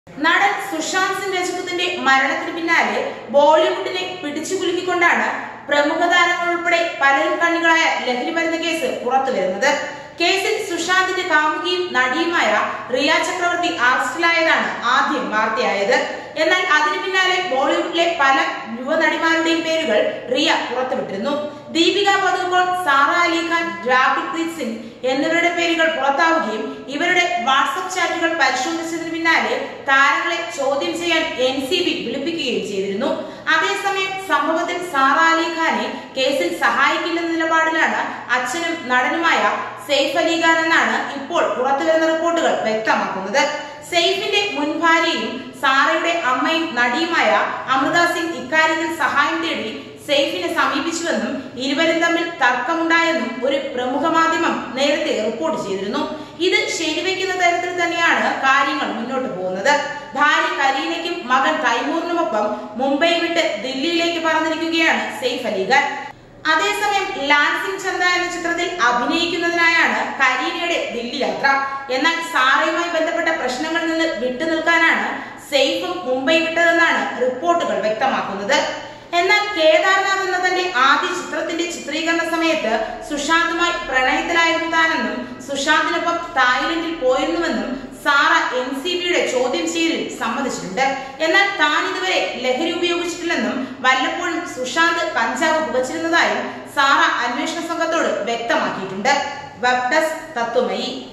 നടൻ സുശാന്ത് സിംഗ് രജപുത്തിന്റെ മരണത്തിന് പിന്നാലെ ബോളിവുഡിനെ പിടിച്ചു കുലുക്കിക്കൊണ്ടാണ് പ്രമുഖ താരങ്ങൾ ഉൾപ്പെടെ പലരും കണ്ണികളായ ലഹരി മരുന്ന് കേസ് പുറത്തു വരുന്നത് കേസിൽ സുശാന്തിന്റെ കാമുകിയും നടിയുമായ റിയ ചക്രവർത്തി അറസ്റ്റിലായതാണ് ആദ്യം വാർത്തയായത് എന്നാൽ അതിനു പിന്നാലെ ബോളിവുഡിലെ പല യുവനടിമാരുടെയും പേരുകൾ റിയ പുറത്തുവിട്ടിരുന്നു ദീപിക പദുക്കോൺ സാറ അലി ഖാൻ രാഹുൽ പ്രീത് സിംഗ് എന്നിവരുടെ പേരുകൾ പുറത്താവുകയും ഇവരുടെ വാട്സപ്പ് ചാറ്റുകൾ പരിശോധിച്ചതിന് പിന്നാലെ താരങ്ങളെ ചോദ്യം ചെയ്യാൻ എൻ സി ബി വിളിപ്പിക്കുകയും ചെയ്തിരുന്നു അതേസമയം സംഭവത്തിൽ സാറ അലി ഖാനെ കേസിൽ സഹായിക്കില്ലെന്ന നിലപാടിലാണ് അച്ഛനും നടനുമായ സെയ്ഫ് അലി ഖാൻ എന്നാണ് ഇപ്പോൾ പുറത്തുവരുന്ന റിപ്പോർട്ടുകൾ വ്യക്തമാക്കുന്നത് സെയ്ഫിന്റെ മുൻ ഭാര്യയും സാറയുടെ അമ്മയും നടിയുമായ അമൃത സിംഗ് ഇക്കാര്യത്തിൽ സഹായം തേടി സെയ്ഫിനെ സമീപിച്ചുവെന്നും ഇരുവരും തമ്മിൽ തർക്കമുണ്ടായെന്നും ഒരു പ്രമുഖ മാധ്യമം നേരത്തെ റിപ്പോർട്ട് ചെയ്തിരുന്നു ഇത് ശരിവെക്കുന്ന തരത്തിൽ തന്നെയാണ് കാര്യങ്ങൾ മുന്നോട്ട് പോകുന്നത് ഭാര്യ കരീനയ്ക്കും മകൻ തൈമൂറിനുമൊപ്പം മുംബൈ വിട്ട് ദില്ലിയിലേക്ക് പറന്നിരിക്കുകയാണ് സെയ്ഫ് അലിഖാൻ അതേസമയം ലാൻസിംഗ് ചന്ദ എന്ന ചിത്രത്തിൽ അഭിനയിക്കുന്നതിനായാണ് കരീനയുടെ ദില്ലി യാത്ര എന്നാൽ സാറയുമായി ബന്ധപ്പെട്ട പ്രശ്നങ്ങളിൽ നിന്ന് വിട്ടുനിൽക്കാനാണ് സെയ്ഫും മുംബൈ വിട്ടതെന്നാണ് റിപ്പോർട്ടുകൾ വ്യക്തമാക്കുന്നത് എന്നാൽ കേദാർനാഥ് എന്ന തന്റെ ആദ്യ ചിത്രത്തിന്റെ ചിത്രീകരണ സമയത്ത് സുശാന്തുമായി പ്രണയത്തിലായിരുന്നു താനെന്നും സുശാന്തിനൊപ്പം തായ്ലൻഡിൽ പോയിരുന്നുവെന്നും സാറ എൻ സി ബിയുടെ ചോദ്യം ചെയ്യലിൽ സമ്മതിച്ചിട്ടുണ്ട് എന്നാൽ താൻ ഇതുവരെ ലഹരി ഉപയോഗിച്ചിട്ടില്ലെന്നും വല്ലപ്പോഴും സുശാന്ത് കഞ്ചാവ് പുകച്ചിരുന്നതായും സാറ അന്വേഷണ സംഘത്തോട് വ്യക്തമാക്കിയിട്ടുണ്ട് വെബ് ഡെസ്ക് തത്വമയി